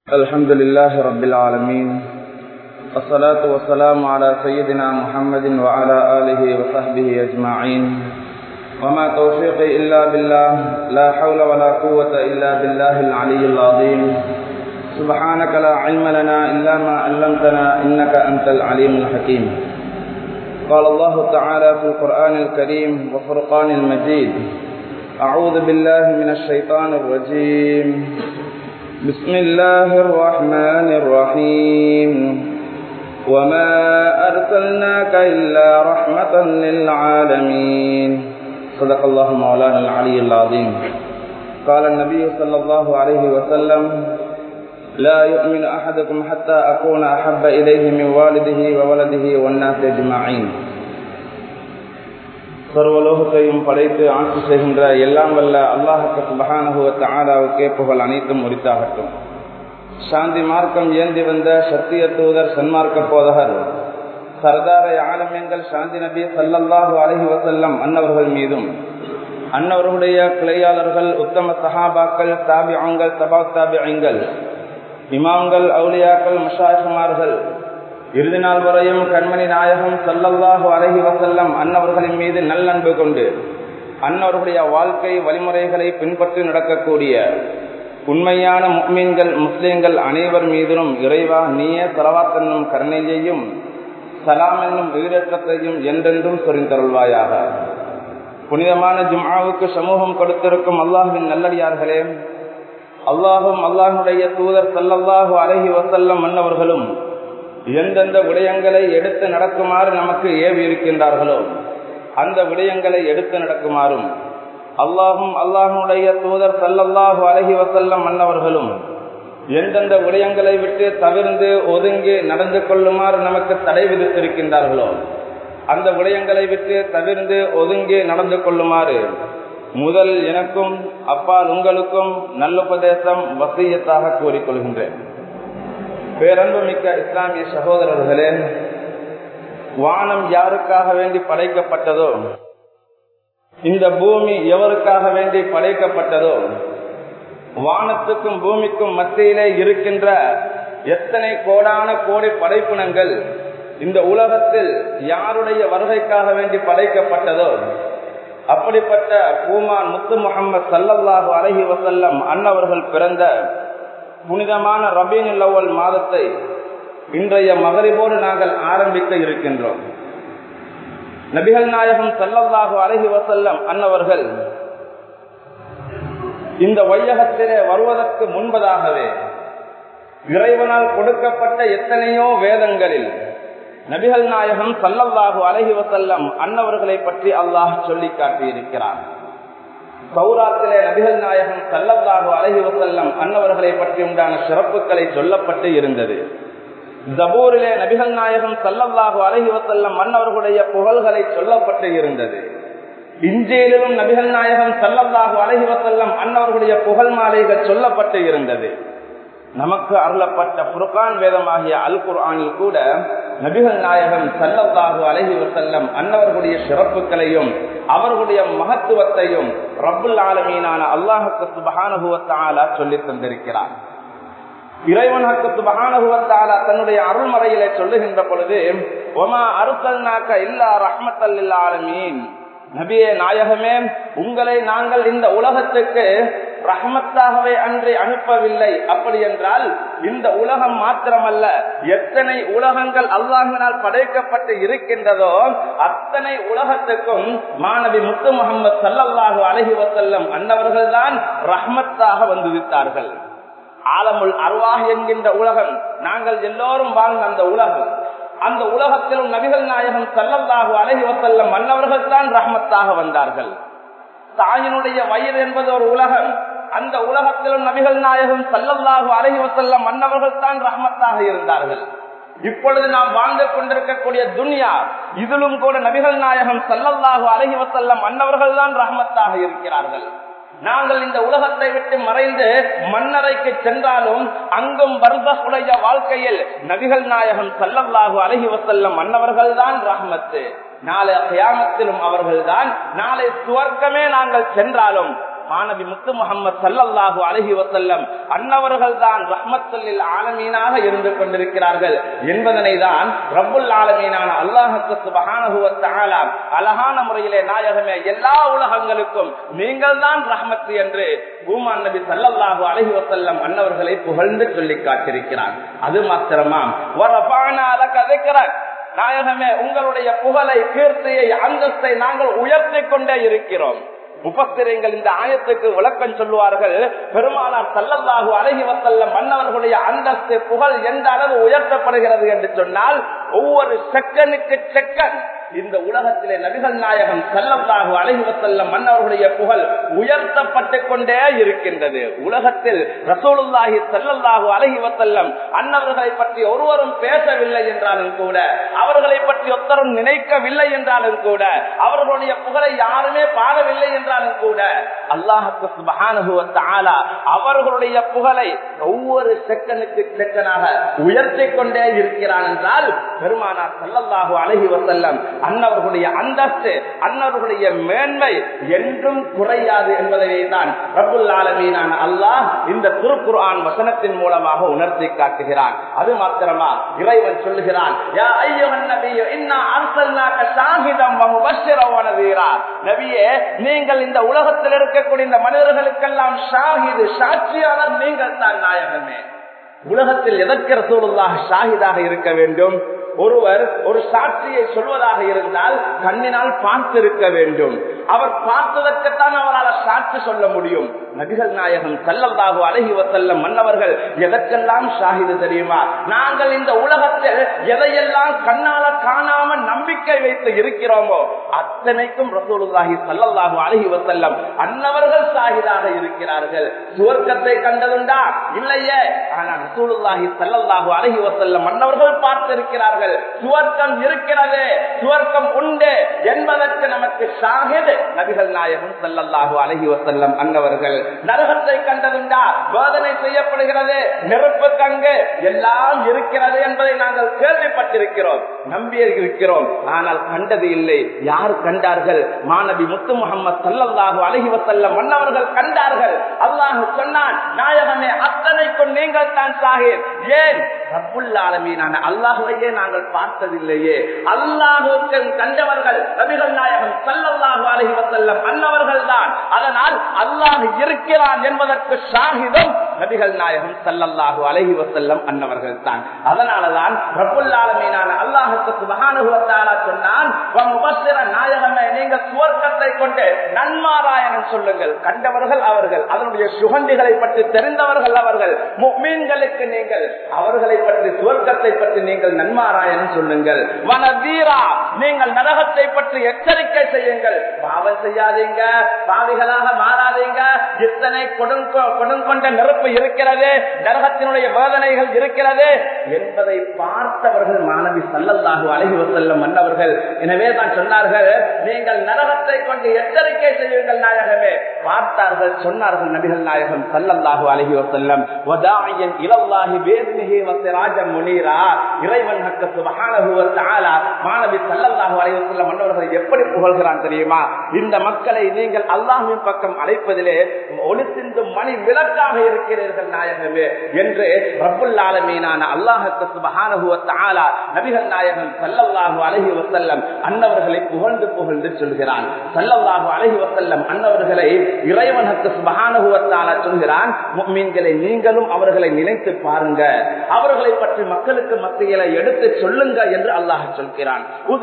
الحمد لله رب العالمين الصلاة والسلام على سيدنا محمد وعلى آله وصحبه أجمعين وما توفيقي إلا بالله لا حول ولا قوة إلا بالله العلي العظيم سبحانك لا علم لنا إلا ما علمتنا إنك أنت العليم الحكيم قال الله تعالى في القرآن الكريم وفرقان المجيد أعوذ بالله من الشيطان الرجيم بسم الله الرحمن الرحيم وما أرسلناك إلا رحمة للعالمين صدق الله مولانا العلي العظيم قال النبي صلى الله عليه وسلم لا يؤمن أحدكم حتى أكون أحب إليه من والده وولده والناس أجمعين சர்வலோகத்தையும் படைத்து ஆட்சி செய்கின்ற எல்லாம் வல்ல அல்லாஹுக்கு சுபகானுகுவத்த ஆடாவுக்கே புகழ் அனைத்தும் உரித்தாகட்டும் சாந்தி மார்க்கம் ஏந்தி வந்த சத்திய தூதர் சன்மார்க்க போதகர் சர்தாரை ஆலமியங்கள் சாந்தி நபி சல்லல்லாஹு அலஹி வசல்லம் அன்னவர்கள் மீதும் அன்னவர்களுடைய கிளையாளர்கள் உத்தம சஹாபாக்கள் தாபியங்கள் தபா தாபியங்கள் இமாம்கள் அவுலியாக்கள் மஷாயகுமார்கள் இறுதி நாள் வரையும் கண்மணி நாயகம் சல்லல்லாஹு அலஹி வசல்லம் அன்னவர்களின் மீது நல்லன்பு கொண்டு அன்னவர்களுடைய வாழ்க்கை வழிமுறைகளை பின்பற்றி நடக்கக்கூடிய உண்மையான முக்மீன்கள் முஸ்லீம்கள் அனைவர் மீதிலும் இறைவா நீய சலவாத் என்னும் கருணையையும் சலாம் என்னும் உயிரேற்றத்தையும் என்றென்றும் சொரிந்தருள்வாயாக புனிதமான ஜும்ஆவுக்கு சமூகம் கொடுத்திருக்கும் அல்லாஹுவின் நல்லடியார்களே அல்லாஹும் அல்லாஹுடைய தூதர் சல்லல்லாஹு அலஹி வசல்லம் மன்னவர்களும் எந்தெந்த விடயங்களை எடுத்து நடக்குமாறு நமக்கு ஏவி இருக்கின்றார்களோ அந்த விடயங்களை எடுத்து நடக்குமாறும் அல்லாஹும் அல்லாஹுடைய தூதர் சல்லல்லாஹு அலஹி வசல்லம் மன்னவர்களும் எந்தெந்த விடயங்களை விட்டு தவிர்ந்து ஒதுங்கி நடந்து கொள்ளுமாறு நமக்கு தடை விதித்திருக்கின்றார்களோ அந்த விடயங்களை விட்டு தவிர்ந்து ஒதுங்கி நடந்து கொள்ளுமாறு முதல் எனக்கும் அப்பால் உங்களுக்கும் நல்லுபதேசம் வசியத்தாக கூறிக்கொள்கின்றேன் பேரன்பு மிக்க இஸ்லாமிய சகோதரர்களே வானம் யாருக்காக வேண்டி படைக்கப்பட்டதோ இந்த பூமி எவருக்காக வேண்டி படைக்கப்பட்டதோ வானத்துக்கும் பூமிக்கும் மத்தியிலே இருக்கின்ற எத்தனை கோடான கோடி படைப்பினங்கள் இந்த உலகத்தில் யாருடைய வருகைக்காக வேண்டி படைக்கப்பட்டதோ அப்படிப்பட்ட பூமான் முத்து முகமது சல்லல்லாஹு அலஹி வசல்லம் அன்னவர்கள் பிறந்த புனிதமான ரபீன் லவல் மாதத்தை இன்றைய மகரிபோடு நாங்கள் ஆரம்பிக்க இருக்கின்றோம் நபிகள் நாயகம் சல்லல்லாஹு அலஹி வசல்லம் அன்னவர்கள் இந்த வையகத்திலே வருவதற்கு முன்பதாகவே இறைவனால் கொடுக்கப்பட்ட எத்தனையோ வேதங்களில் நபிகள் நாயகம் சல்லல்லாஹு அலஹி வசல்லம் அன்னவர்களை பற்றி அல்லாஹ் சொல்லி காட்டியிருக்கிறார் சௌராத்திலே நபிகள் நாயகம் சல்லல்லாஹு அலஹி வசல்லம் அன்னவர்களை பற்றி உண்டான சிறப்புகளை சொல்லப்பட்டு இருந்தது ஜபூரிலே நபிகள் நாயகம் சல்லல்லாஹு அலஹி வசல்லம் மன்னவர்களுடைய புகழ்களை சொல்லப்பட்டு இருந்தது இஞ்சேலிலும் நபிகள் நாயகம் சல்லல்லாஹு அலஹி வசல்லம் அன்னவர்களுடைய புகழ் மாலைகள் சொல்லப்பட்டு இருந்தது நமக்கு அருளப்பட்ட புர்கான் வேதமாகிய அல் குர்ஆனில் கூட நபிகள் நாயகம் சல்லல்லாஹு அலஹி வசல்லம் அன்னவர்களுடைய சிறப்புகளையும் அவர்களுடைய மகத்துவத்தையும் ரப்புல் ஆலமீனான அல்லாஹுக்கு சுபகானுகுவத்தாலா சொல்லி தந்திருக்கிறார் இறைவனுக்கு சுபகானுகுவத்தாலா தன்னுடைய அருள்மறையிலே சொல்லுகின்ற பொழுது ஒமா அருக்கல்னாக்க இல்லா ரஹ்மத்தல் ஆலமீன் நபியே நாயகமே உங்களை நாங்கள் இந்த உலகத்துக்கு ரஹ்மத்தாகவே அன்றே அனுப்பவில்லை அப்படி என்றால் இந்த உலகம் மாத்திரமல்ல எத்தனை உலகங்கள் அல்லாஹினால் படைக்கப்பட்டு இருக்கின்றதோ அத்தனை உலகத்துக்கும் மாணவி முத்து முகமது சல்லல்லாஹு அலஹி வசல்லம் அன்னவர்கள் தான் ரஹ்மத்தாக வந்துவிட்டார்கள் ஆலமுல் அருவாக என்கின்ற உலகம் நாங்கள் எல்லோரும் வாழ்ந்த அந்த உலகம் அந்த உலகத்திலும் நபிகள் நாயகம் சல்லல்லாஹு அலஹி வசல்லம் மன்னவர்கள் தான் ரஹ்மத்தாக வந்தார்கள் தாயினுடைய வயிறு என்பது ஒரு உலகம் அந்த உலகத்திலும் நபிகள் நாயகம் சல்லல்லாஹு அலஹி வசல்லம் மன்னவர்கள் தான் ரஹ்மத்தாக இருந்தார்கள் இப்பொழுது நாம் வாழ்ந்து கொண்டிருக்கக்கூடிய துன்யா இதிலும் கூட நபிகள் நாயகம் சல்லல்லாஹு அலஹி வசல்லம் மன்னவர்கள் தான் ரஹ்மத்தாக இருக்கிறார்கள் நாங்கள் இந்த உலகத்தை விட்டு மறைந்து மன்னரைக்கு சென்றாலும் அங்கும் பர்தகுடைய வாழ்க்கையில் நபிகள் நாயகம் சல்லல்லாஹு அலஹி வசல்லம் மன்னவர்கள் தான் ரஹ்மத்து நாளை கயாமத்திலும் அவர்கள்தான் நாளை சுவர்க்கமே நாங்கள் சென்றாலும் மாணவி முத்து முகமது சல்லல்லாஹு அலஹி வசல்லம் அன்னவர்கள் தான் ரஹ்மத்துல்லில் ஆலமீனாக இருந்து கொண்டிருக்கிறார்கள் என்பதனை தான் ரப்புல் ஆலமீனான அல்லாஹுக்கு சுபகானுவத்தாலா அழகான முறையிலே நாயகமே எல்லா உலகங்களுக்கும் நீங்கள் தான் ரஹ்மத்து என்று பூமான் நபி சல்லல்லாஹு அலஹி வசல்லம் அன்னவர்களை புகழ்ந்து சொல்லி காட்டிருக்கிறார் அது மாத்திரமாம் கதைக்கிறார் நாயகமே உங்களுடைய புகழை கீர்த்தியை அந்தஸ்தை நாங்கள் உயர்த்தி கொண்டே இருக்கிறோம் முப்பத்திரைங்கள் இந்த ஆயத்துக்கு விளக்கம் சொல்லுவார்கள் பெருமானார் சல்லல்லாஹு அழகி வசல்ல மன்னவர்களுடைய அந்தஸ்து புகழ் எந்த அளவு உயர்த்தப்படுகிறது என்று சொன்னால் ஒவ்வொரு செகனுக்கு செகண்ட் இந்த உலகத்திலே நபிகள் நாயகம் செல்லல்லாஹு அழகி வசல்ல மன்னவர்களுடைய புகழ் உயர்த்தப்பட்டு கொண்டே இருக்கின்றது உலகத்தில் ரசூலுல்லாஹி செல்லல்லாஹு அழகி வசல்லம் அன்னவர்களை பற்றி ஒருவரும் பேசவில்லை என்றாலும் கூட அவர்களை பற்றி ஒருத்தரும் நினைக்கவில்லை என்றாலும் கூட அவர்களுடைய புகழை யாருமே பாடவில்லை என்றாலும் கூட அல்லாஹுக்கு சுபகானுகுவத்தாலா அவர்களுடைய புகழை ஒவ்வொரு செகனுக்கு செகனாக உயர்த்தி கொண்டே இருக்கிறான் என்றால் பெருமானார் சல்லல்லாஹு அழகி வசல்லம் அன்னவர்களுடைய அந்தஸ்து அன்னவர்களுடைய மேன்மை என்றும் குறையாது என்பதை தான் ரபுல் ஆலமீனான அல்லாஹ் இந்த திருக்குர்ஆன் வசனத்தின் மூலமாக உணர்த்தி காட்டுகிறான் அது மாத்திரமா இறைவன் சொல்லுகிறான் யா ஐயுஹன் நபியு இன்னா அர்சல்னாக ஷாஹிதம் வ முபஷ்ஷிரன் வ நதீரா நபியே நீங்கள் இந்த உலகத்தில் இருக்கக்கூடிய இந்த மனிதர்களுக்கெல்லாம் ஷாஹிது சாட்சியாளர் நீங்கள் தான் நாயகமே உலகத்தில் எதற்கு ரசூலுல்லாஹ் ஷாஹிதாக இருக்க வேண்டும் ஒருவர் ஒரு சாட்சியை சொல்வதாக இருந்தால் கண்ணினால் பார்த்திருக்க வேண்டும் அவர் பார்த்ததற்குத்தான் அவரால் சாட்சி சொல்ல முடியும் நபிகள் நாயகம் செல்லல்லாக அழகி வசல்ல மன்னவர்கள் எதற்கெல்லாம் ஷாஹிது தெரியுமா நாங்கள் இந்த உலகத்தில் எதையெல்லாம் கண்ணால காணாம நம்பிக்கை வைத்து இருக்கிறோமோ அத்தனைக்கும் ரசூலுல்லாஹி சல்லல்லாஹு அழகி வசல்லம் அன்னவர்கள் ஷாஹிதாக இருக்கிறார்கள் சுவர்க்கத்தை கண்டதுண்டா இல்லையே ஆனால் ரசூலுல்லாஹி சல்லல்லாஹு அழகி வசல்லம் மன்னவர்கள் பார்த்திருக்கிறார்கள் சுவர்க்கம் இருக்கிறது சுவர்க்கம் உண்டு என்பதற்கு நமக்கு ஷாஹித் நபிகள் நாயகம் சல்லல்லாஹு அழகி வசல்லம் அன்னவர்கள் நரகத்தை கண்டதுண்டா வேதனை செய்யப்படுகிறது நெருப்பு கங்கு எல்லாம் இருக்கிறது என்பதை நாங்கள் கேள்விப்பட்டிருக்கிறோம் நம்பி இருக்கிறோம் ஆனால் கண்டது இல்லை யார் கண்டார்கள் மாணவி முத்து முகமது சல்லல்லாஹு அழகி வசல்லம் மன்னவர்கள் கண்டார்கள் அல்லாஹு சொன்னான் நாயகமே அத்தனைக்கும் நீங்கள் தான் சாஹித் ஏன் ரப்புல்லாலமீனான அல்லாஹுவையே நாங்கள் பார்த்ததில்லையே அல்லாஹுக்கு கண்டவர்கள் நபிகள் நாயகம் சல்லல்லாஹு அலஹி வசல்லம் அன்னவர்கள் தான் அதனால் அல்லாஹ் இருக்கிறான் என்பதற்கு சாகிதம் நபிகள் நாயகம் சல்லல்லாஹு அலஹி வசல்லம் அன்னவர்கள் தான் அதனாலதான் ரப்புல்லாலமீனான அல்லாஹுக்கு மகானுகுவத்தாலா சொன்னான் நாயகமே நீங்க சுவர்க்கத்தை கொண்டு நன்மாராயணம் சொல்லுங்கள் கண்டவர்கள் அவர்கள் அதனுடைய சுகண்டிகளை பற்றி தெரிந்தவர்கள் அவர்கள் மீன்களுக்கு நீங்கள் அவர்களை பற்றி சுவர்க்கத்தை பற்றி நீங்கள் நன்மாராயணம் சொல்லுங்கள் வனவீரா நீங்கள் நரகத்தை பற்றி எச்சரிக்கை செய்யுங்கள் பாவம் செய்யாதீங்க பாவிகளாக மாறாதீங்க இத்தனை கொடுங்கொண்ட நெருப்பு இருக்கிறது நரகத்தினுடைய வேதனைகள் இருக்கிறது என்பதை பார்த்தவர்கள் மாணவி சல்லல்லாஹு அழகி வசல்லம் மன்னவர்கள் எனவே தான் சொன்னார்கள் நீங்கள் நரகத்தை கொண்டு எச்சரிக்கை செய்யுங்கள் நாயகமே பார்த்தார்கள் சொன்னார்கள் நபிகள் நாயகம் சல்லல்லாஹு அழகி வசல்லம் வதாயன் இலல்லாஹி வேதினிகி வசராஜ முனீரா இறைவன் ஹக்க சுபஹானஹு வ தஆலா மானவி ஸல்லல்லாஹு அலைஹி வஸல்லம் மன்னவர்கள் எப்படி புகழ்கிறான் தெரியுமா இந்த மக்களை நீங்கள் அல்லாஹ்வின் பக்கம் அழைப்பதிலே ஒளி சிந்தும் மணி விளக்காக இருக்கிறீர்கள் நாயகமே என்று ரப்புல் ஆலமீனான அல்லாஹ்க்கு சுபஹானஹு வ தஆலா நபிகள் நாயகம் ஸல்லல்லாஹு அலைஹி வஸல்லம் அன்னவர்களை புகழ்ந்து புகழ்ந்து சொல்கிறான் ஸல்லல்லாஹு அலைஹி வஸல்லம் அன்னவர்களை இறைவன் ஹக்கு சுபஹானஹு வ தஆலா சொல்கிறான் முஃமின்களை நீங்களும் அவர்களை நினைத்து பாருங்க அவர்களை பற்றி மக்களுக்கு மத்தியில எடுத்து சொல்லுங்க என்று அல்லாஹ் சொல்கிறான்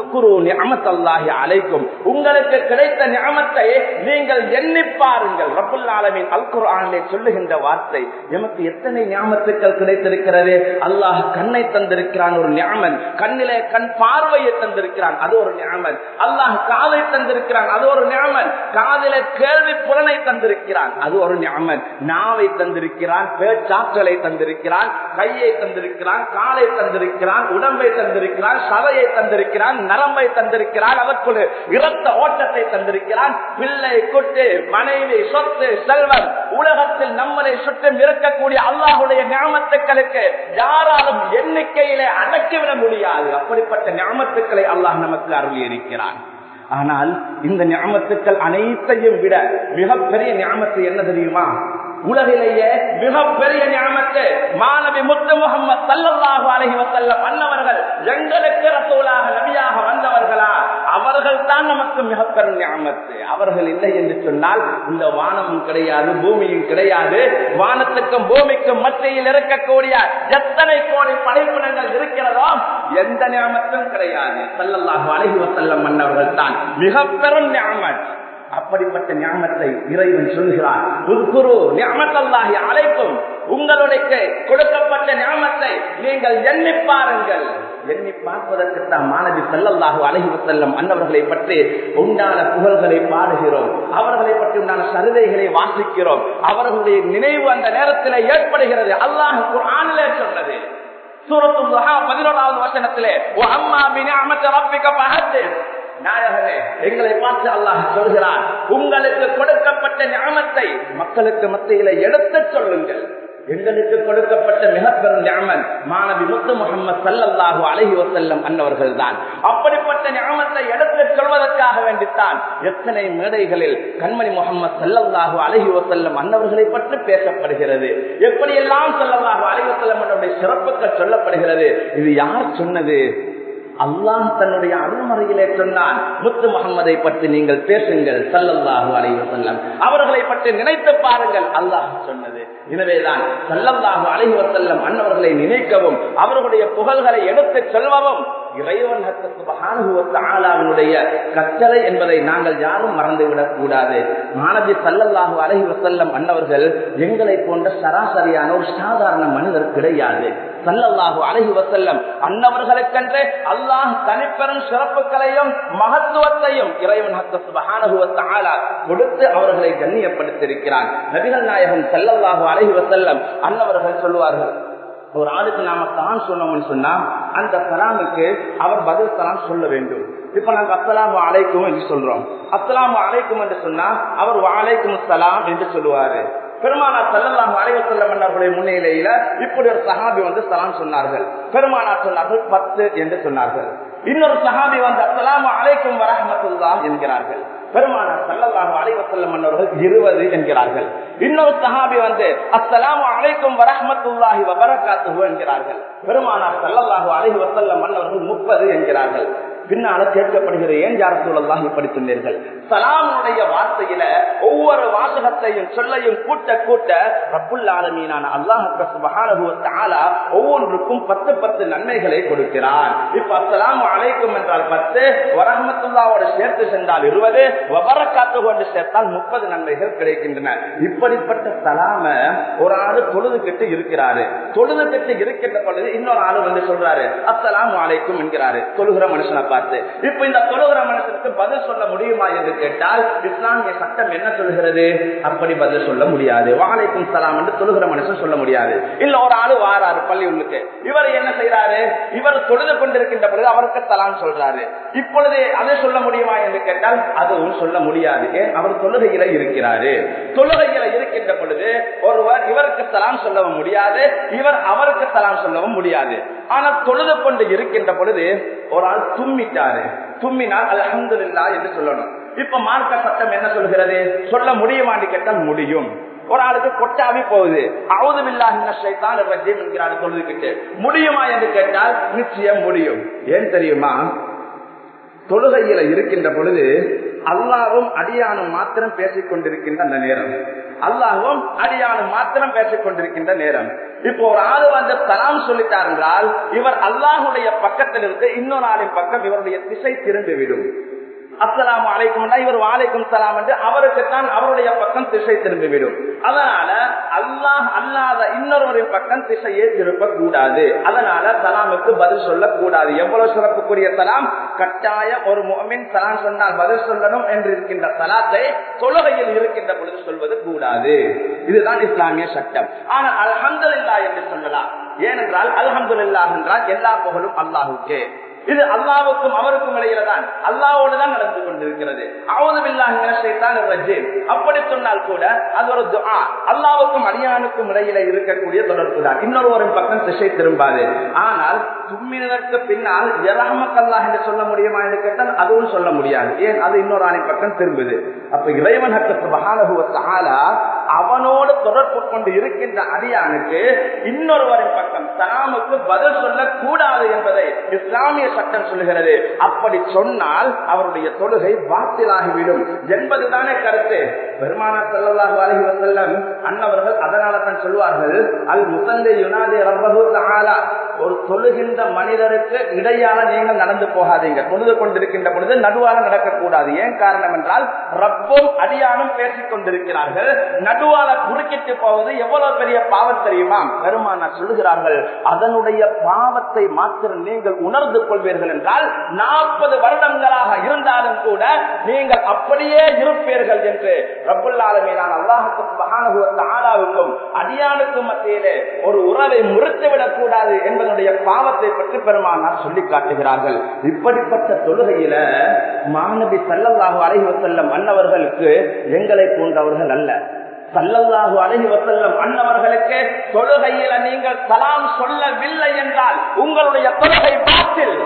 அலைக்கும் உங்களுக்கு கிடைத்த ஞாபத்தை நீங்கள் எண்ணி பாருங்கள் ரபுல் ஆலமின் அல் குர்ஆனிலே சொல்லுகின்ற வார்த்தை எமக்கு எத்தனை ஞாபகத்துக்கள் கிடைத்திருக்கிறது அல்லாஹ் கண்ணை தந்திருக்கிறான் ஒரு ஞாபன் கண்ணிலே கண் பார்வையை தந்திருக்கிறான் அது ஒரு ஞாபன் அல்லாஹ் காதை தந்திருக்கிறான் அது ஒரு ஞாபன் காதிலே கேள்வி புலனை தந்திருக்கிறான் அது ஒரு ஞாபன் நாவை தந்திருக்கிறான் பேச்சாற்றலை தந்திருக்கிறான் கையை தந்திருக்கிறான் காலை தந்திருக்கிறான் உடம்பை தந்திருக்கிறான் சதையை தந்திருக்கிறான் நரம்பை தந்திருக்கிறான் அதற்குள் இரத்த ஓட்டத்தை தந்திருக்கிறான் பிள்ளை குட்டு மனைவி சொத்து செல்வம் உலகத்தில் நம்மளை சுற்றும் இருக்கக்கூடிய அல்லாஹுடைய ஞாபகத்துக்களுக்கு யாராலும் எண்ணிக்கையிலே அடக்கிவிட முடியாது அப்படிப்பட்ட ஞாபகத்துக்களை அல்லாஹ் நமக்கு அருளி இருக்கிறான் ஆனால் இந்த ஞாபகத்துக்கள் அனைத்தையும் விட மிகப்பெரிய ஞாபகத்து என்ன தெரியுமா உலகிலேயே மிகப்பெரிய ஞாபகத்து மாணவி முத்து முகமது சல்லல்லாஹு அலைஹி வஸல்லம் அன்னவர்கள் எங்களுக்கு ரசூலாக நபியாக வந்தவர்களா அவர்கள் தான் நமக்கு மிகப்பெரும் ஞாபகத்து அவர்கள் இல்லை என்று சொன்னால் இந்த வானமும் கிடையாது பூமியும் கிடையாது வானத்துக்கும் பூமிக்கும் மத்தியில் இருக்கக்கூடிய எத்தனை கோடி படைப்பினங்கள் இருக்கிறதோ எந்த ஞாபகத்தும் கிடையாது சல்லல்லாஹு அலைஹி வஸல்லம் அன்னவர்கள் தான் மிகப்பெரும் ஞாபகம் அப்படிப்பட்ட ஞானத்தை இறைவன் சொல்கிறான் உட்குரு ஞானத்தல்லாகி அழைக்கும் உங்களுக்கு கொடுக்கப்பட்ட ஞானத்தை நீங்கள் எண்ணி பாருங்கள் எண்ணி பார்ப்பதற்கு தான் மாணவி செல்லல்லாக அழகி செல்லம் அன்னவர்களை பற்றி உண்டான புகழ்களை பாடுகிறோம் அவர்களை பற்றி உண்டான சருதைகளை வாசிக்கிறோம் அவர்களுடைய நினைவு அந்த நேரத்தில் ஏற்படுகிறது அல்லாஹ் குர்ஆனிலே சொன்னது சூரத்து பதினோராவது வசனத்திலே ஓ அம்மா பின் ரப்பிக்க பகத்து நாயகனே எங்களை பார்த்து அல்லாஹ் சொல்கிறான் உங்களுக்கு கொடுக்கப்பட்ட ஞானத்தை மக்களுக்கு மத்தியில எடுத்து சொல்லுங்கள் எங்களுக்கு கொடுக்கப்பட்ட மிகப்பெரும் ஞாமன் மாணவி முத்து முகமது சல்லல்லாஹு அலஹி வசல்லம் அன்னவர்கள் தான் அப்படிப்பட்ட ஞாபகத்தை எடுத்து சொல்வதற்காக வேண்டித்தான் எத்தனை மேடைகளில் கண்மணி முகமது சல்லல்லாஹு அலஹி வசல்லம் அன்னவர்களை பற்றி பேசப்படுகிறது எப்படியெல்லாம் சல்லல்லாஹு அலஹி வசல்லம் அன்னவருடைய சிறப்புகள் சொல்லப்படுகிறது இது யார் சொன்னது அல்லாஹ் தன்னுடைய அருள்மறையிலே சொன்னான் முத்து முகம்மதை பற்றி நீங்கள் பேசுங்கள் சல்லல்லாஹு அலைஹி வஸல்லம் அவர்களை பற்றி நினைத்து பாருங்கள் அல்லாஹ் சொன்னது எனவேதான் சல்லல்லாஹு அலைஹி வஸல்லம் அன்னவர்களை நினைக்கவும் அவர்களுடைய புகழ்களை எடுத்து சொல்வவும் இறைவன் ஆளாவினுடைய கட்டளை என்பதை நாங்கள் யாரும் மறந்துவிடக் கூடாது மாணவி சல்லல்லாஹு அலைஹி வசல்லம் அன்னவர்கள் எங்களை போன்ற சராசரியான ஒரு சாதாரண மனிதர் கிடையாது சல்லல்லாஹு அலைஹி வசல்லம் அன்னவர்களுக்கென்று அல்லாஹ் தனிப்பெரும் சிறப்புகளையும் மகத்துவத்தையும் இறைவன் கொடுத்து அவர்களை கண்ணியப்படுத்தியிருக்கிறான் நபிகள் நாயகம் சல்லல்லாஹு அலைஹி வசல்லம் அன்னவர்கள் சொல்லுவார்கள் ஒரு ஆளுக்கு நாம தான் சொன்னோம்னு சொன்னா அந்த சலாமுக்கு அவர் பதில் சலாம் சொல்ல வேண்டும் இப்ப நாங்க அஸ்லாம் அலைக்கும் என்று சொல்றோம் அஸ்லாம் அலைக்கும் என்று சொன்னா அவர் வாழைக்கும் சலாம் என்று சொல்லுவாரு பெருமானார் செல்லலாம் அலைவ செல்ல மன்னர்களுடைய முன்னிலையில இப்படி ஒரு சஹாபி வந்து சலாம் சொன்னார்கள் பெருமானார் சொன்னார்கள் பத்து என்று சொன்னார்கள் இன்னொரு சஹாபி வந்து அஸ்லாம் அலைக்கும் வரஹமத்துல்லா என்கிறார்கள் பெருமானார் சல்லல்லாஹு அலைவ செல்லம் மன்னர்கள் இருபது என்கிறார்கள் இன்னொரு சஹாபி வந்து அஸ்லாம் அலைக்கும் வரஹமத்துல்லாஹி வபரகாத்து என்கிறார்கள் பெருமானார் சல்லல்லாஹு அலைஹி வசல்லம் மன்னர்கள் முப்பது என்கிறார்கள் பின்னால கேட்கப்படுகிற ஏன் யார் சூழல்லாம் இப்படி சொன்னீர்கள் சலாமுடைய வார்த்தையில ஒவ்வொரு வாசகத்தையும் சொல்லையும் கூட்ட கூட்ட ரப்புல் ஆலமீனான அல்லாஹால ஒவ்வொன்றுக்கும் பத்து பத்து நன்மைகளை கொடுக்கிறார் இப்ப அஸ்லாம் அழைக்கும் என்றால் பத்து வரஹமத்துல்லாவோட சேர்த்து சென்றால் இருபது வபரக்காத்து கொண்டு சேர்த்தால் முப்பது நன்மைகள் கிடைக்கின்றன இப்படிப்பட்ட சலாம ஒரு ஆளு தொழுதுகிட்டு இருக்கிறாரு தொழுதுகிட்டு இருக்கின்ற பொழுது இன்னொரு ஆளு வந்து சொல்றாரு அஸ்லாம் அழைக்கும் என்கிறாரு தொழுகிற மனுஷனை பார்த்து இப்ப இந்த தொழுகிற மனுஷனுக்கு பதில் சொல்ல முடியுமா என்று கேட்டால் இஸ்லாமிய சட்டம் என்ன சொல்கிறது அப்படி பதில் சொல்ல முடியாது வாழைக்கும் சலாம் என்று தொழுகிற மனுஷன் சொல்ல முடியாது இல்ல ஒரு ஆளு வாராரு பள்ளி உள்ளுக்கு இவர் என்ன செய்யறாரு இவர் தொழுது கொண்டிருக்கின்ற பொழுது அவருக்கு சலாம் சொல்றாரு இப்பொழுது அதை சொல்ல முடியுமா என்று கேட்டால் அதுவும் சொல்ல முடியாது ஏன் அவர் தொழுகையில இருக்கிறாரு தொழுகையில இருக்கின்ற பொழுது ஒருவர் இவருக்கு சலாம் சொல்லவும் முடியாது இவர் அவருக்கு சலாம் சொல்லவும் முடியாது ஆனா தொழுது கொண்டு இருக்கின்ற பொழுது ஒரு ஆள் தும்மிட்டாரு தும்மினால் அலமது என்று சொல்லணும் இப்ப மார்க்க சட்டம் என்ன சொல்கிறது சொல்ல முடியுமான்னு கேட்டால் முடியும் ஒரு ஆளுக்கு கொட்டாவி போகுது அவுதுவில்லா சைத்தான் என்கிறாரு தொழுதுகிட்டு முடியுமா என்று கேட்டால் நிச்சயம் முடியும் ஏன் தெரியுமா தொழுகையில இருக்கின்ற பொழுது அல்லாவும் அடியானும் மாத்திரம் பேசிக் கொண்டிருக்கின்ற அந்த நேரம் அல்லாவும் அடியானும் மாத்திரம் பேசிக் கொண்டிருக்கின்ற நேரம் இப்போ ஒரு ஆளு வந்து தலாம் சொல்லிட்டார் என்றால் இவர் அல்லாஹுடைய பக்கத்திலிருந்து இன்னொரு ஆளின் பக்கம் இவருடைய திசை திரும்பிவிடும் அஸ்லாம் அலைக்கும் இவர் வாழைக்கும் சலாம் என்று அவருக்குத்தான் அவருடைய பக்கம் திசை திரும்பிவிடும் அதனால அல்லாஹ் அல்லாத இன்னொருவரின் பக்கம் திசையே திருப்ப கூடாது அதனால சலாமுக்கு பதில் சொல்லக்கூடாது எவ்வளவு சிறப்புக்குரிய சலாம் கட்டாய ஒரு மோமின் சலாம் சொன்னால் பதில் சொல்லணும் என்று இருக்கின்ற சலாத்தை தொழுகையில் இருக்கின்ற பொழுது சொல்வது கூடாது இதுதான் இஸ்லாமிய சட்டம் ஆனால் அல்ஹம்துல்லா என்று சொல்லலாம் ஏனென்றால் அல்ஹம்துல்லா என்றால் எல்லா புகழும் அல்லாஹுக்கே இது அல்லாவுக்கும் அவருக்கும் இடையில தான் அல்லாவோடு தான் நடந்து கொண்டிருக்கிறது அப்படி சொன்னால் கூட அது ஒரு துஆ அல்லாவுக்கும் அடியானுக்கும் இடையில இருக்கக்கூடிய தொடர்பு தான் இன்னொருவரின் பக்கம் திசை திரும்பாது ஆனால் தும்மினதற்கு பின்னால் எரஹமக்கல்லா என்று சொல்ல முடியுமா என்று கேட்டால் அதுவும் சொல்ல முடியாது ஏன் அது இன்னொரு ஆணை பக்கம் திரும்புது அப்ப இறைவன் மகானுபவத்தாலா அவனோடு தொடர்பு கொண்டு இருக்கின்ற அடியானுக்கு இன்னொருவரின் பக்கம் சலாமுக்கு பதில் சொல்லக்கூடாது என்பதை இஸ்லாமிய சட்டம் சொல்லுகிறது அப்படி சொன்னால் அவருடைய தொழுகை பாத்திலாகிவிடும் என்பதுதானே கருத்து பெருமானா செல்லல்லாஹு அலஹி வசல்லம் அன்னவர்கள் அதனால தான் சொல்வார்கள் அல் முசந்தை யுனாதி ரப்பகு தஆலா ஒரு தொழுகின்ற மனிதருக்கு இடையால நீங்கள் நடந்து போகாதீங்க தொழுது கொண்டிருக்கின்ற பொழுது நடுவாக நடக்கக்கூடாது ஏன் காரணம் என்றால் ரப்பும் அடியானும் பேசிக் கொண்டிருக்கிறார்கள் நடுவால குறுக்கிட்டு போவது எவ்வளவு பெரிய பாவம் தெரியுமா பெருமானா சொல்லுகிறார்கள் அதனுடைய பாவத்தை மாத்திரம் நீங்கள் உணர்ந்து கொள்வீர்கள் என்றால் நாற்பது வருடங்களாக இருந்தாலும் கூட நீங்கள் அப்படியே இருப்பீர்கள் என்று ரப்புல்லாலுமீனான அல்லாஹுக்கும் அடியானுக்கும் மத்தியிலே ஒரு உறவை முறித்துவிடக் கூடாது என்பதனுடைய பாவத்தை பற்றி பெருமானார் சொல்லி காட்டுகிறார்கள் இப்படிப்பட்ட தொழுகையில மாணவி சல்லல்லாஹு அலைஹி வசல்லம் அன்னவர்களுக்கு எங்களை போன்றவர்கள் அல்ல சல்லல்லாஹு அலைஹி வசல்லம் அன்னவர்களுக்கு தொழுகையில நீங்கள் சலாம் சொல்லவில்லை என்றால் உங்களுடைய தொழுகை பாத்தில்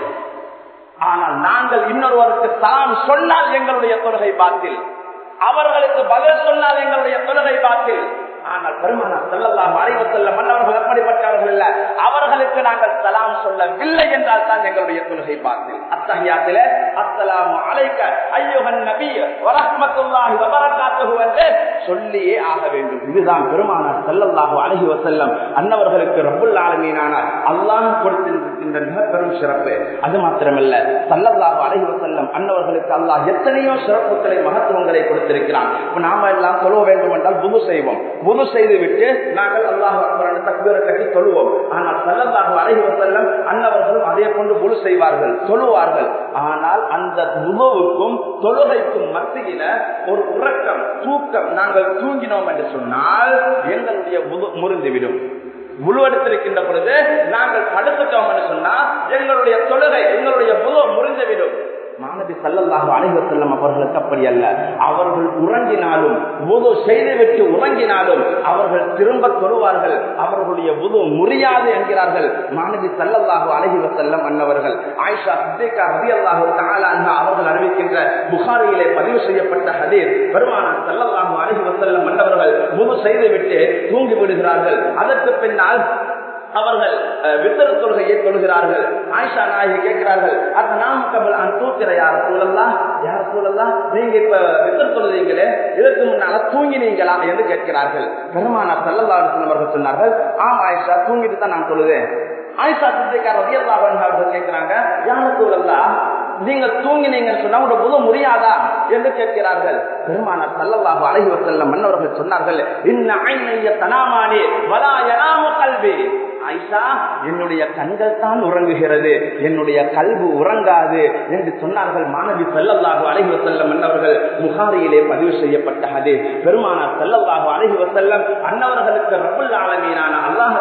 ஆனால் நாங்கள் இன்னொருவருக்கு சலாம் சொன்னால் எங்களுடைய தொழுகை பாத்தில் அவர்களுக்கு பதில் சொன்னால் எங்களுடைய தொழுகை பாத்தில் ஆனால் பெருமானா செல்லலாம் அறிவு செல்ல மன்னவர்கள் எப்படிப்பட்டவர்கள் இல்ல அவர்களுக்கு நாங்கள் சலாம் சொல்லவில்லை என்றால் தான் எங்களுடைய தொழுகை பார்த்தேன் அத்தகையாத்தில அஸ்லாம் அழைக்க ஐயோகன் நபி வரமத்துல்லாஹி வபரகாத்துஹு என்று சொல்லியே ஆக வேண்டும் இதுதான் பெருமானா செல்லல்லாஹு அழகி வசல்லம் அன்னவர்களுக்கு ரப்புல் ஆலமீனான அல்லாஹ் கொடுத்திருக்கின்ற மிக பெரும் சிறப்பு அது மாத்திரமல்ல சல்லல்லாஹு அழகி வசல்லம் அன்னவர்களுக்கு அல்லாஹ் எத்தனையோ சிறப்புகளை மகத்துவங்களை கொடுத்திருக்கிறான் இப்ப நாம எல்லாம் தொழுவ வேண்டும் என்றால் புது செய்வோம் புது செய்து விட்டு நாங்கள் அல்லாஹ் தக்பீரை கட்டி தொழுவோம் ஆனால் சல்லல்லாஹு அலைஹி வஸல்லம் அன்னவர்களும் அதே போன்று புது செய்வார்கள் தொழுவார்கள் ஆனால் அந்த புதுவுக்கும் தொழுகைக்கும் மத்தியில ஒரு உறக்கம் தூக்கம் நாங்கள் தூங்கினோம் என்று சொன்னால் எங்களுடைய முறிந்துவிடும் முழுவெடுத்திருக்கின்ற பொழுது நாங்கள் படுத்துட்டோம் என்று சொன்னா எங்களுடைய தொழுகை எங்களுடைய புது முறிந்துவிடும் மாணவி சல்லல்லாஹு அலைஹி செல்லம் அவர்களுக்கு அப்படி அல்ல அவர்கள் உறங்கினாலும் உது செய்துவிட்டு உறங்கினாலும் அவர்கள் திரும்ப தொழுவார்கள் அவர்களுடைய உது முறியாது என்கிறார்கள் மாணவி சல்லல்லாஹு அலைஹி செல்லம் அன்னவர்கள் ஆயிஷா சித்திகா ரதி அல்லாஹு அவர்கள் அறிவிக்கின்ற புகாரியிலே பதிவு செய்யப்பட்ட ஹதீர் பெருமான சல்லல்லாஹு அலைஹி செல்லம் அன்னவர்கள் உது செய்துவிட்டு தூங்கி விடுகிறார்கள் அதற்கு பின்னால் அவர்கள் வித்தர தொழுகையை தொழுகிறார்கள் ஆயிஷா நாயகி கேட்கிறார்கள் அது நாம் கபல் அந்த தூக்கிற யார சூழல்லாம் யார சூழல்லாம் நீங்க இப்ப வித்தர தொழுதீங்களே இதற்கு முன்னால தூங்கினீங்களா என்று கேட்கிறார்கள் பெருமானா செல்லல்லாடு அவர்கள் சொன்னார்கள் ஆம் ஆயிஷா தூங்கிட்டு தான் நான் தொழுதேன் ஆயிஷா சித்திக்கார அவர்கள் கேட்கிறாங்க யார சூழல்லா நீங்க தூங்கினீங்கன்னு சொன்னா உங்க புது முடியாதா என்று கேட்கிறார்கள் பெருமானார் சல்லல்லாஹு அழகி வசல்லம் மன்னவர்கள் சொன்னார்கள் இன்ன ஐநைய தனாமானே வலா யனாமு கல்வி ஐஷா என்னுடைய கண்கள் தான் உறங்குகிறது என்னுடைய கல்வி உறங்காது என்று சொன்னார்கள் மாணவி செல்லல்லாக அழகி வசல்லம் அன்னவர்கள் முகாரியிலே பதிவு செய்யப்பட்ட அது பெருமானார் செல்லல்லாக அழகி வசல்லம் அன்னவர்களுக்கு ரபுல் ஆலமீனான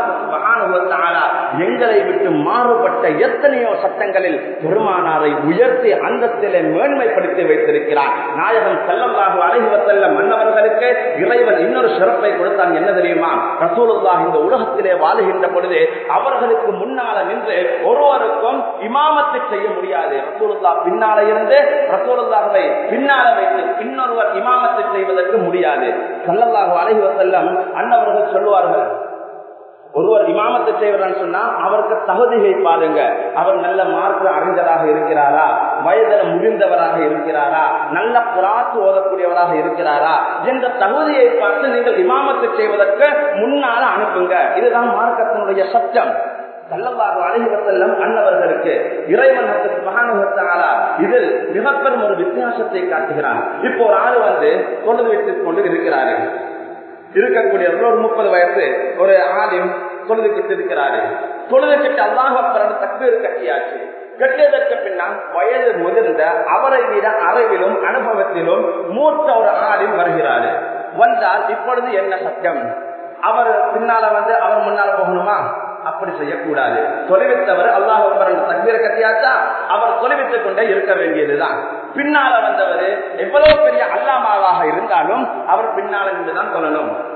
அல்லாஹாலா எங்களை விட்டு மாறுபட்ட எத்தனையோ சட்டங்களில் பெருமானாரை உயர்த்தி அந்தத்திலே மேன்மைப்படுத்தி வைத்திருக்கிறார் நாயகம் செல்லல்லாக அழகி வசல்லம் அன்னவர்களுக்கு இறைவன் இன்னொரு சிறப்பை கொடுத்தான் என்ன தெரியுமா ரசூலுல்லாஹ் இந்த உலகத்திலே வாழுகின்ற பொழுது அவர்களுக்கு முன்னால நின்று ஒருவருக்கும் இமாமத்தை செய்ய முடியாது ரசூலுல்லா பின்னால இருந்து ரசூலுல்லாஹவை பின்னால வைத்து இன்னொருவர் இமாமத்தை செய்வதற்கு முடியாது சல்லல்லாஹு அலைஹி வஸல்லம் அன்னவர்கள் சொல்லுவார்கள் ஒருவர் இமாமத்தை செய்வதான்னு சொன்னா அவருக்கு தகுதியை பாருங்க அவர் நல்ல மார்க்கு அறிஞராக இருக்கிறாரா வயதில் முடிந்தவராக இருக்கிறாரா நல்ல புறாத்து ஓதக்கூடியவராக இருக்கிறாரா என்ற தகுதியை பார்த்து நீங்கள் இமாமத்தை செய்வதற்கு முன்னால அனுப்புங்க இதுதான் மார்க்கத்தினுடைய சட்டம் சல்லல்லாஹு அலைஹி வஸல்லம் அன்னவர்களுக்கு இறைவன் மகானுகத்தாலா இதில் மிகப்பெரும் ஒரு வித்தியாசத்தை காட்டுகிறார் இப்போ ஒரு ஆள் வந்து கொண்டு வைத்துக் கொண்டு இருக்கிறாரு இருக்கக்கூடிய ஒரு முப்பது வயசு ஒரு ஆலிம் தொழுதுகிட்டு இருக்கிறாரு தொழுதுகிட்டு அல்லாஹ் தக்பீர் கட்டியாச்சு கட்டியதற்கு பின்னால் வயது முதிர்ந்த அவரை விட அறிவிலும் அனுபவத்திலும் மூத்த ஒரு ஆலிம் வருகிறாரு வந்தால் இப்பொழுது என்ன சட்டம் அவர் பின்னால வந்து அவர் முன்னால போகணுமா அப்படி செய்யக்கூடாது தொலைவித்தவர் அல்லாஹ் தக்பீர கட்டியாச்சா அவர் தொலைவித்துக் கொண்டே இருக்க வேண்டியதுதான் பின்னால வந்தவர் எவ்வளவு பெரிய அல்லாமாவாக இருந்தாலும் அவர் பின்னால நின்றுதான் சொல்லணும்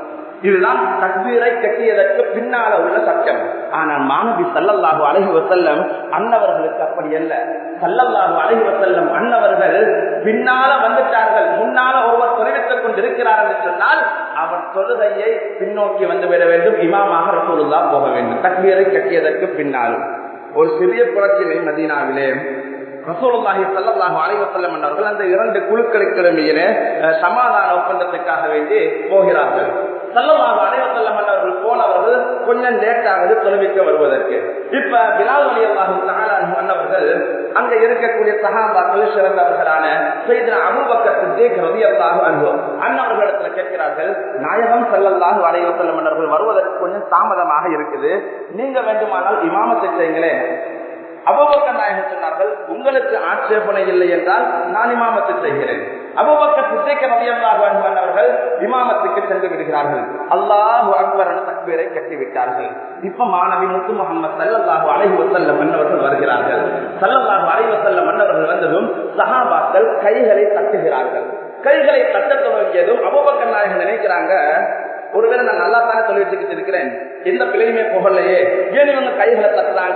இதுதான் தக்பீரை கட்டியதற்கு பின்னால உள்ள சட்டம் ஆனால் மாணவி சல்லல்லாஹு அழகி வசல்லம் அன்னவர்களுக்கு அப்படி அல்ல சல்லல்லாஹு அழகி வசல்லம் அன்னவர்கள் பின்னால வந்துட்டார்கள் முன்னால ஒருவர் தெரிவித்துக் கொண்டிருக்கிறார் என்று சொன்னால் அவர் தொழுகையை பின்னோக்கி வந்து விட வேண்டும் இமாமாக ரசூலுல்லா போக வேண்டும் தக்பீரை கட்டியதற்கு பின்னாலும் ஒரு சிறிய புரட்சினை மதீனாவிலே ரசூலுல்லாஹி ஸல்லல்லாஹு அலைஹி வஸல்லம் அவர்கள் அந்த இரண்டு குழுக்களுக்கு இடையே சமாதான ஒப்பந்தத்துக்காக வேண்டி போகிறார்கள் ஸல்லல்லாஹு அலைஹி வஸல்லம் அவர்கள் போனவர்கள் கொஞ்சம் லேட் ஆகுது தொழுவிக்க வருவதற்கு இப்ப பிலால் ரலியல்லாஹு தஆலா அன்னவர்கள் அங்க இருக்கக்கூடிய சஹாபாக்கள் சிறந்தவர்களான சையதுனா அபூபக்கர் சித்திக் ரலியல்லாஹு அன்ஹு அன்னவர்களிடத்துல கேட்கிறார்கள் நாயகம் ஸல்லல்லாஹு அலைஹி வஸல்லம் அவர்கள் வருவதற்கு கொஞ்சம் தாமதமாக இருக்குது நீங்க வேண்டுமானால் இமாமத்தை செய்யுங்களேன் அபுபக்கர் நாயகன் சொன்னார்கள் உங்களுக்கு ஆட்சேபனை இல்லை என்றால் நான் இமாமத்தை செய்கிறேன் அபுபக்கர் சித்திக்க ரலியல்லாஹு அன்ஹு அவர்கள் இமாமத்துக்கு சென்று விடுகிறார்கள் அல்லாஹு அக்பர் என தக்பீரை கட்டிவிட்டார்கள் இப்ப மாணவி முத்து முகமது சல்லல்லாஹு அலைஹி வஸல்லம் மன்னவர்கள் வருகிறார்கள் சல்லல்லாஹு அலைஹி வஸல்லம் மன்னவர்கள் வந்ததும் சஹாபாக்கள் கைகளை தட்டுகிறார்கள் கைகளை தட்ட தொடங்கியதும் அபுபக்கர் நாயகன் நினைக்கிறாங்க ஒருவேளை நான் நல்லா தானே சொல்லி வச்சுக்கிட்டு இருக்கிறேன் எந்த பிள்ளையுமே புகழையே ஏன் இவங்க கைகளை தட்டுறாங்க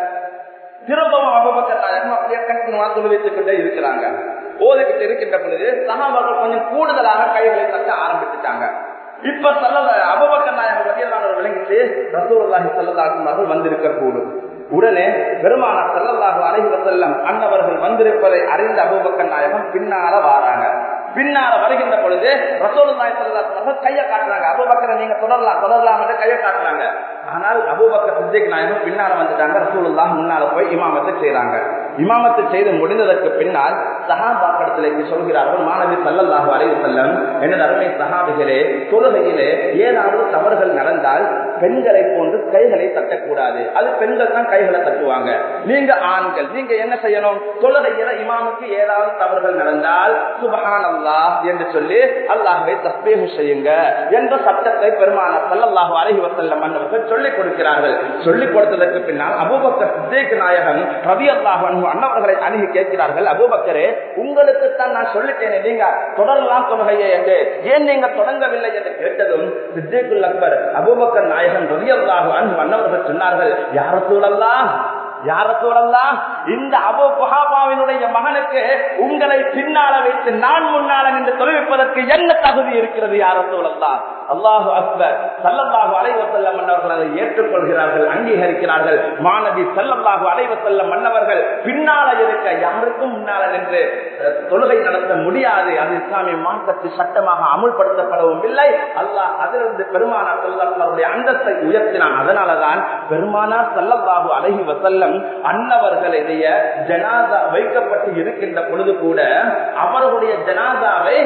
திரும்பவும் அபுபக்கர் நாயகம் அப்படியே கண்டினுவா சொல்லி வைத்துக் கொண்டே இருக்கிறாங்க ஓதிக்கிட்டு இருக்கின்ற பொழுது சகாபாக்கள் கொஞ்சம் கூடுதலாக கைகளை தட்ட ஆரம்பிச்சுட்டாங்க இப்ப சொல்ல அபுபக்கர் நாயகம் வகையிலானவர் விளங்கிட்டு ரசூலுல்லாஹி ஸல்லல்லாஹு அவர்கள் வந்திருக்க கூடும் உடனே பெருமானார் ஸல்லல்லாஹு அலைஹி வஸல்லம் அன்னவர்கள் வந்திருப்பதை அறிந்த அபூபக்கர் நாயகம் பின்னால வாராங்க பின்னால வருகின்ற பொழுது ரசூலுல்லாஹி ஸல்லல்லாஹு அலைஹி வஸல்லம் கையை காட்டுறாங்க அபூபக்கரை நீங்க தொடரலாம் தொடரலாம் என்று கையை காட்டுறாங்க ஆனால் அபூபக்கர் சித்திக் நாயகம் பின்னால வந்துட்டாங்க ரசூலுல்லாஹ் முன்னால போய் இமாமத்தை செய்றாங்க இமாமத்தை செய்து முடிந்ததற்கு பின்னால் சஹாபாக்களத்திലേക്ക് சொல்கிறார்கள் மாணவி சல்லல்லாஹு அலைஹி வஸல்லம் எனது அருமை சஹாபிகளே தொழுகையிலே ஏதாவது தவறுகள் நடந்தால் பெண்களை போன்று கைகளை தட்டக்கூடாது அது பெண்கள் தான் கைகளை தட்டுவாங்க நீங்க ஆண்கள் நீங்க என்ன செய்யணும் தொழுகையில இமாமுக்கு ஏதாவது தவறுகள் நடந்தால் சுபஹான் அல்லாஹ் என்று சொல்லி அல்லாஹ்வை தஸ்பீஹ் செய்யுங்க என்ற சட்டத்தை பெருமானார் ஸல்லல்லாஹு அலைஹி வஸல்லம் அன்னவர்கள் சொல்லிக் கொடுக்கிறார்கள் சொல்லிக் கொடுத்ததற்கு பின்னால் அபூபக்கர் சித்திக் நாயகன் ரலியல்லாஹு அன்ஹு அன்னவர்களை அணுகி கேட்கிறார்கள் அபூபக்கரே உங்களுக்கு தான் நான் சொல்லிட்டேனே நீங்க தொடரலாம் தொழுகையே என்று ஏன் நீங்க தொடங்கவில்லை என்று கேட்டதும் சித்திகுல் அக்பர் அபூபக்கர் நாயகன் ரலியல்லாஹு அன்ஹு அன்னவர்கள் சொன்னார்கள் யார சூழல்லாம் யார சூழல்லாம் இந்த அபு குஹாபாவினுடைய மகனுக்கு உங்களை பின்னால வைத்து நான் முன்னால நின்று தொழுவிப்பதற்கு என்ன தகுதி இருக்கிறது யார சூழல்லாம் அல்லாஹு அக்பர் சல்லல்லாஹு அலைவசல்லம் மன்னவர்கள் அதை ஏற்றுக்கொள்கிறார்கள் அங்கீகரிக்கிறார்கள் மாணவி சல்லல்லாஹு அலைவசல்லம் மன்னவர்கள் பின்னால இருக்க யாருக்கும் முன்னால நின்று தொழுகை நடத்த முடியாது அது இஸ்லாமிய மார்க்கத்து சட்டமாக அமுல்படுத்தப்படவும் இல்லை அல்லாஹ் அதிலிருந்து பெருமானார் செல்லவர்களுடைய அந்தஸ்தை உயர்த்தினான் அதனாலதான் பெருமானார் செல்லல்லாஹு அழகி வசல்லம் அன்னவர்களுடைய ஜனாதா வைக்கப்பட்டு இருக்கின்ற பொழுது கூட அவர்களுடைய ஜனாதாவை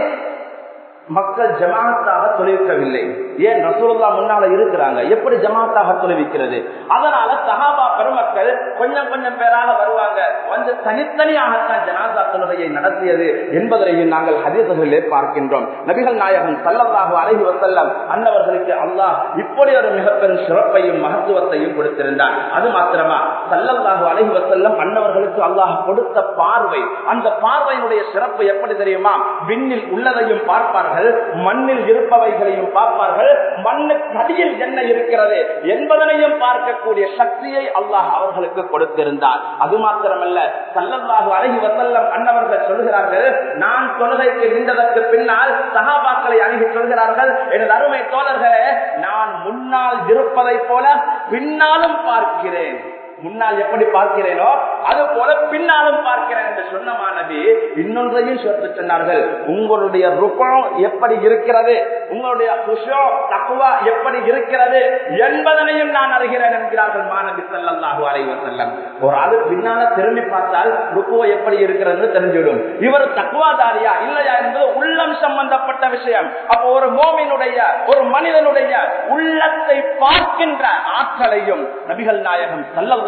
மக்கள் ஜமாத்தாக தொலைவிக்கவில்லை ஏன் ரசூலுல்லா முன்னால இருக்கிறாங்க எப்படி ஜமாத்தாக தொலைவிக்கிறது அதனால சஹாபா பெருமக்கள் கொஞ்சம் கொஞ்சம் பேராக வருவாங்க வந்து தனித்தனியாகத்தான் ஜனாதா தொழுகையை நடத்தியது என்பதையும் நாங்கள் ஹதீசர்களிலே பார்க்கின்றோம் நபிகள் நாயகம் சல்லல்லாஹு அலைஹி வசல்லம் அன்னவர்களுக்கு அல்லாஹ் இப்படி ஒரு மிகப்பெரும் சிறப்பையும் மகத்துவத்தையும் கொடுத்திருந்தார் அது மாத்திரமா சல்லல்லாஹு அலைஹி வசல்லம் அன்னவர்களுக்கு அல்லாஹ் கொடுத்த பார்வை அந்த பார்வையினுடைய சிறப்பு எப்படி தெரியுமா விண்ணில் உள்ளதையும் பார்ப்பார்கள் மண்ணில் இருப்பவைகளையும் பார்ப்பார்கள் மண்ணுக்கு அடியில் என்ன இருக்கிறது என்பதனையும் பார்க்கக்கூடிய சக்தியை அல்லாஹ் அவர்களுக்கு கொடுத்திருந்தார் அது மாத்திரமல்ல சல்லல்லாஹு அழகி வசல்லம் அன்னவர்கள் சொல்கிறார்கள் நான் தொழுகைக்கு நின்றதற்கு பின்னால் சகாபாக்களை அணுகி சொல்கிறார்கள் எனது அருமை தோழர்களே நான் முன்னால் இருப்பதை போல பின்னாலும் பார்க்கிறேன் முன்னால் எப்படி பார்க்கிறேனோ அது போல பின்னாலும் பார்க்கிறேன் என்று சொன்ன மாணவி இன்னொன்றையும் சேர்த்து சொன்னார்கள் உங்களுடைய ருக்கம் எப்படி இருக்கிறது உங்களுடைய குஷோ தக்குவா எப்படி இருக்கிறது என்பதனையும் நான் அறிகிறேன் என்கிறார்கள் மாணவி செல்லல்லாஹு அலைவர் செல்லம் ஒரு ஆளு பின்னால திரும்பி பார்த்தால் ருக்குவ எப்படி இருக்கிறது தெரிஞ்சுவிடும் இவர் தக்குவாதாரியா இல்லையா என்பது உள்ளம் சம்பந்தப்பட்ட விஷயம் அப்போ ஒரு மோமினுடைய ஒரு மனிதனுடைய உள்ளத்தை பார்க்கின்ற ஆற்றலையும் நபிகள் நாயகம் செல்லல்லா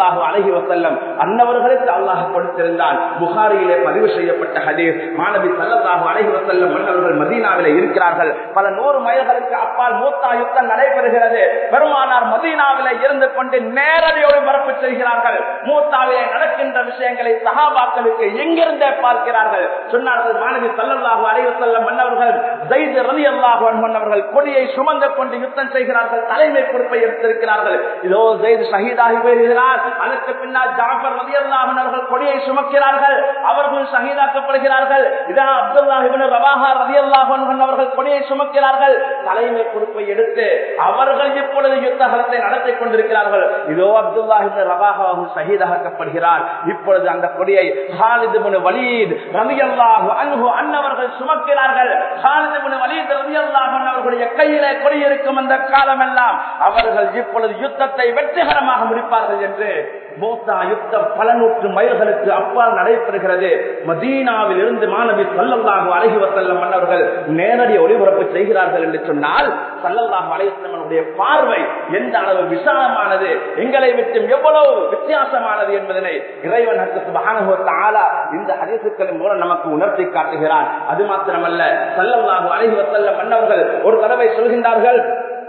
சல்லல்லாஹு அலைஹி வசல்லம் அன்னவர்களுக்கு அல்லாஹ் கொடுத்திருந்தான் புகாரியிலே பதிவு செய்யப்பட்ட ஹதீஸ் மாணவி சல்லல்லாஹு அலைஹி வசல்லம் மன்னவர்கள் மதீனாவிலே இருக்கிறார்கள் பல நூறு மைல்களுக்கு அப்பால் மூத்தா யுத்தம் நடைபெறுகிறது பெருமானார் மதீனாவிலே இருந்து கொண்டு நேரடி ஒளிபரப்பு செய்கிறார்கள் மூத்தாவிலே நடக்கின்ற விஷயங்களை சகாபாக்களுக்கு எங்கிருந்தே பார்க்கிறார்கள் சொன்னார்கள் மாணவி சல்லல்லாஹு அலைஹி வசல்லம் மன்னவர்கள் ஜெயித் ரலியல்லாஹு அன்ஹு மன்னவர்கள் கொடியை சுமந்து கொண்டு யுத்தம் செய்கிறார்கள் தலைமை பொறுப்பை எடுத்திருக்கிறார்கள் இதோ ஜெயித் ஷஹீதாகி வருகிறார் அதற்கு பின்னால் ஜாஃபர் ரலியல்லாஹு அன்ஹு அவர்கள் கொடியை சுமக்கிறார்கள் அவர்களும் ஷஹீதாக்கப்படுகிறார்கள் இதா அப்துல்லாஹ் இப்னு ரவாஹா ரலியல்லாஹு அன்ஹு அவர்கள் கொடியை சுமக்கிறார்கள் தலைமை பொறுப்பை எடுத்து அவர்கள் இப்பொழுது யுத்த களத்தை நடத்தி கொண்டிருக்கிறார்கள் இதோ அப்துல்லாஹ் இப்னு ரவாஹா அவர்கள் ஷஹீதாக்கப்படுகிறார் இப்பொழுது அந்த கொடியை ஹாலித் இப்னு வலீத் ரலியல்லாஹு அன்ஹு அன்னவர்கள் சுமக்கிறார்கள் ஹாலித் இப்னு வலீத் ரலியல்லாஹு அன்ஹு அவர்களுடைய கையிலே கொடி இருக்கும் அந்த காலமெல்லாம் அவர்கள் இப்பொழுது யுத்தத்தை வெற்றிகரமாக முடிப்பார்கள் என்று மூத்தா யுத்தம் பல நூற்று மைல்களுக்கு அப்பால் நடைபெறுகிறது மதீனாவில் இருந்து மாணவி சல்லல்லாஹு அழகி வசல்லம் மன்னர்கள் நேரடி ஒளிபரப்பு செய்கிறார்கள் என்று சொன்னால் சல்லல்லாஹு அலைவசல்லமனுடைய பார்வை எந்த அளவு விசாலமானது எங்களை விட்டு எவ்வளவு வித்தியாசமானது என்பதனை இறைவன் ஆலா இந்த ஹரிசுக்களின் மூலம் நமக்கு உணர்த்தி காட்டுகிறான் அது மாத்திரமல்ல சல்லல்லாஹு அழகி வசல்லம் மன்னர்கள் ஒரு தடவை சொல்கின்றார்கள்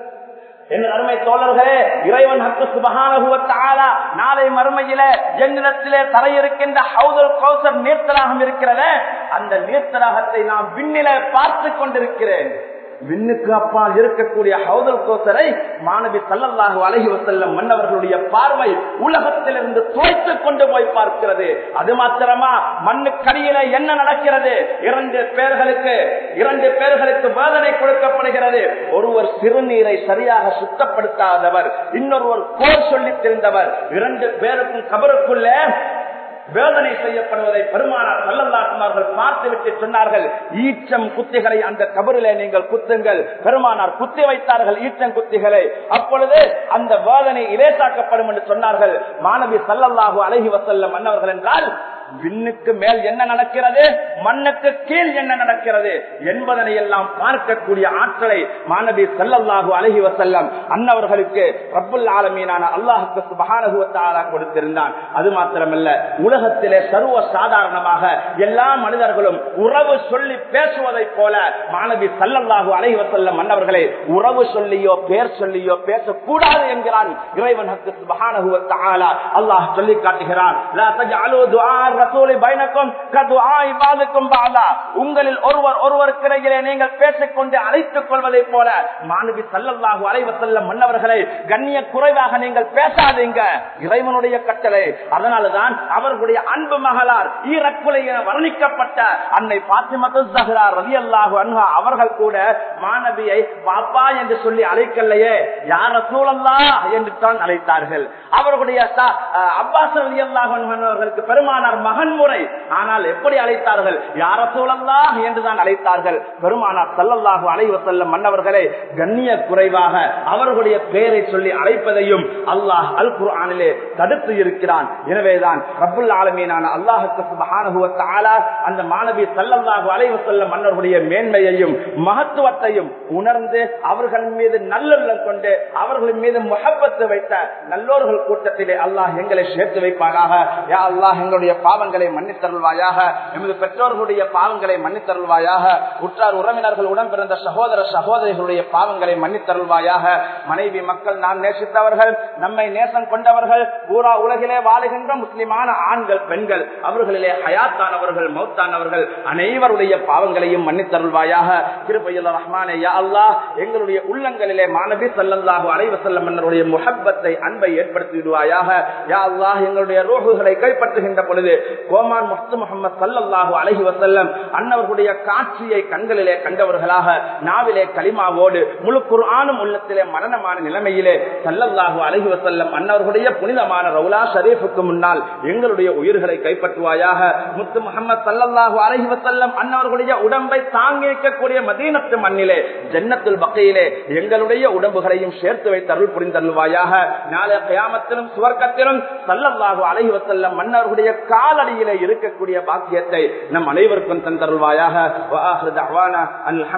என் அருமை தோழர்களே இறைவன் ஹக்கு சுபகான நாளை மறுமையில என்னிடத்திலே தர இருக்கின்ற ஹவுதல் கௌசர் நீர்த்தராகம் இருக்கிறத அந்த நீர்த்தராகத்தை நான் விண்ணில பார்த்து கொண்டிருக்கிறேன் விண்ணுக்கு அப்பால் இருக்கக்கூடிய ஹவுதல் கோசரை மாணவி சல்லல்லாஹு அழகி வசல்லம் மன்னவர்களுடைய பார்வை உலகத்திலிருந்து துவைத்து கொண்டு போய் பார்க்கிறது அது மாத்திரமா மண்ணுக்கடியில என்ன நடக்கிறது இரண்டு பேர்களுக்கு இரண்டு பேர்களுக்கு வேதனை கொடுக்கப்படுகிறது ஒருவர் சிறுநீரை சரியாக சுத்தப்படுத்தாதவர் இன்னொருவர் கோர் சொல்லி தெரிந்தவர் இரண்டு பேருக்கும் கபருக்குள்ள வேதனை செய்யப்படுவதை பெருமானார் சல்லல்லாக்குமார்கள் பார்த்துவிட்டு சொன்னார்கள் ஈச்சம் குத்திகளை அந்த கபரிலே நீங்கள் குத்துங்கள் பெருமானார் குத்தி வைத்தார்கள் ஈச்சம் குத்திகளை அப்பொழுது அந்த வேதனை இலேசாக்கப்படும் என்று சொன்னார்கள் மாணவி சல்லல்லாஹு அழகி வசல்லம் மன்னவர்கள் என்றால் விண்ணுக்கு மேல் என்ன நடக்கிறது மண்ணுக்கு கீழ் என்ன நடக்கிறது என்பதனை எல்லாம் பார்க்கக்கூடிய ஆற்றலை மாணவி சல்லல்லாஹு அழகி வசல்லம் அன்னவர்களுக்கு ரப்புல் ஆலமீனான அல்லாஹுக்கு சுபகானகுவத்தாலா கொடுத்திருந்தான் அது மாத்திரமல்ல உலகத்திலே சர்வ சாதாரணமாக எல்லா மனிதர்களும் உறவு சொல்லி பேசுவதை போல மாணவி சல்லல்லாஹு அழகி வசல்லம் அன்னவர்களை உறவு சொல்லியோ பேர் சொல்லியோ பேசக்கூடாது என்கிறான் இறைவன் சுபகானகுவத்தாலா அல்லாஹ் சொல்லி காட்டுகிறான் உங்களில் ஒருவர் ஒருவருக்கு இடையிலே நீங்கள் பேசிக்கொண்டு அழைத்துக் கொள்வதை போல மாணவி சல்லல்லாஹு அலைவசல்ல மன்னவர்களை கண்ணிய குறைவாக நீங்கள் பேசாதீங்க இறைவனுடைய கட்டளை அதனாலதான் அவர்களுடைய அன்பு மகளார் ஈரக்குலை என வர்ணிக்கப்பட்ட அன்னை பாத்திமத்து சஹரா ரவி அல்லாஹு அன்ஹா அவர்கள் கூட மாணவியை பாப்பா என்று சொல்லி அழைக்கலையே யார சூழல்லா என்று தான் அழைத்தார்கள் அவர்களுடைய அப்பாஸ் ரவி அல்லாஹு அவர்களுக்கு பெருமானார் மகன் முறை ஆனால் எப்படி அழைத்தார்கள் யார சூழல்லா என்றுதான் அழைத்தார்கள் பெருமானார் சல்லல்லாஹு அலைவ செல்ல மன்னவர்களை கண்ணிய குறைவாக அவர்களுடைய பெயரை சொல்லி அழைப்பதையும் அல்லாஹ் அல் குர்ஆனிலே தடுத்து இருக்கிறான் எனவேதான் ரப்புல் ஆலமீனான அல்லாஹுக்கு சுபஹானஹு அந்த மாணவி சல்லல்லாஹு அலைவ செல்ல மன்னர்களுடைய மேன்மையையும் மகத்துவத்தையும் உணர்ந்து அவர்கள் மீது நல்லுள்ளம் கொண்டு அவர்கள் மீது முகப்பத்து வைத்த நல்லோர்கள் கூட்டத்திலே அல்லாஹ் எங்களை சேர்த்து வைப்பானாக யா அல்லாஹ் எங்களுடைய பாவங்களை மன்னித்தருள்வாயாக எமது பெற்றோர்களுடைய பாவங்களை மன்னித்தருள்வாயாக உற்றார் உறவினர்கள் உடன் பிறந்த சகோதர சகோதரிகளுடைய பாவங்களை மன்னித்தருள்வாயாக மனைவி மக்கள் நாம் நேசித்தவர்கள் நம்மை நேசம் கொண்டவர்கள் பூரா உலகிலே வாழுகின்ற முஸ்லிமான ஆண்கள் பெண்கள் அவர்களிலே ஹயாத்தானவர்கள் மௌத்தானவர்கள் அனைவருடைய பாவங்களையும் மன்னித்தருள்வாயாக திருப்பையில் ரஹ்மானே யா அல்லாஹ் எங்களுடைய உள்ளங்களிலே மாணவி சல்லல்லாஹு அலைவசல்லம் என்னுடைய முஹப்பத்தை அன்பை ஏற்படுத்தி விடுவாயாக யா அல்லாஹ் எங்களுடைய ரோகுகளை கைப்பற்றுகின்ற பொழுது கோமான் முஹத்து முகமது சல்லல்லாஹு அலஹி வசல்லம் அன்னவர்களுடைய காட்சியை கண்களிலே கண்டவர்களாக நாவிலே களிமாவோடு முழு குர்ஆனும் உள்ளத்திலே மரணமான நிலைமையிலே சல்லல்லாஹு அலஹி வசல்லம் அன்னவர்களுடைய புனிதமான ரவுலா ஷரீஃபுக்கு முன்னால் எங்களுடைய உயிர்களை கைப்பற்றுவாயாக முத்து முகமது சல்லல்லாஹு அலஹி வசல்லம் அன்னவர்களுடைய உடம்பை தாங்கி இருக்கக்கூடிய மதீனத்து மண்ணிலே ஜன்னத்துல் பக்கையிலே எங்களுடைய உடம்புகளையும் சேர்த்து வைத்து அருள் புரிந்தருள்வாயாக நாளை கயாமத்திலும் சுவர்க்கத்திலும் சல்லல்லாஹு அலஹி வசல்லம் மன்னர்களுடைய காலடியிலே இருக்கக்கூடிய பாக்கியத்தை நம் அனைவருக்கும் தந்தருள்வாயாக